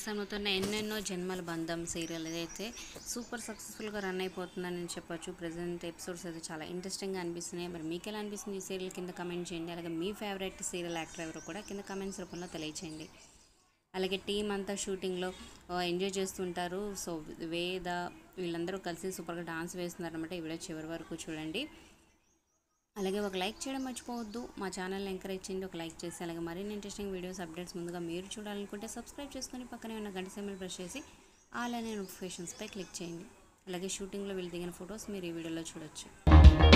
ప్రస్తుతం ఎన్నెన్నో జన్మల బంధం సీరియల్ ఏదైతే సూపర్ సక్సెస్ఫుల్గా రన్ అయిపోతుందని నేను చెప్పొచ్చు ప్రజెంట్ ఎపిసోడ్స్ అయితే చాలా ఇంట్రెస్టింగ్గా అనిపిస్తున్నాయి మరి మీకు ఎలా అనిపిస్తుంది ఈ సీరియల్ కింద కమెంట్ చేయండి అలాగే మీ ఫేవరెట్ సీరియల్ యాక్టర్ ఎవరు కూడా కింద కమెంట్స్ రూపంలో తెలియచేయండి అలాగే టీం అంతా షూటింగ్లో ఎంజాయ్ చేస్తుంటారు సో వేద వీళ్ళందరూ కలిసి సూపర్గా డాన్స్ వేస్తున్నారు అనమాట ఈ వీడియో చివరి వరకు చూడండి అలాగే ఒక లైక్ చేయడం మర్చిపోవద్దు మా ఛానల్ని ఎంకరేజ్ చేయండి ఒక లైక్ చేసి అలాగే మరిన్ని ఇంట్రెస్టింగ్ వీడియోస్ అప్డేట్స్ ముందుగా మీరు చూడాలనుకుంటే సబ్స్క్రైబ్ చేసుకొని పక్కనే ఉన్న గంట సెమ్మలు ప్రెస్ చేసి ఆల్ అనే నోటిఫికేషన్స్పై క్లిక్ చేయండి అలాగే షూటింగ్లో వీళ్ళు దిగిన ఫొటోస్ మీరు ఈ వీడియోలో చూడొచ్చు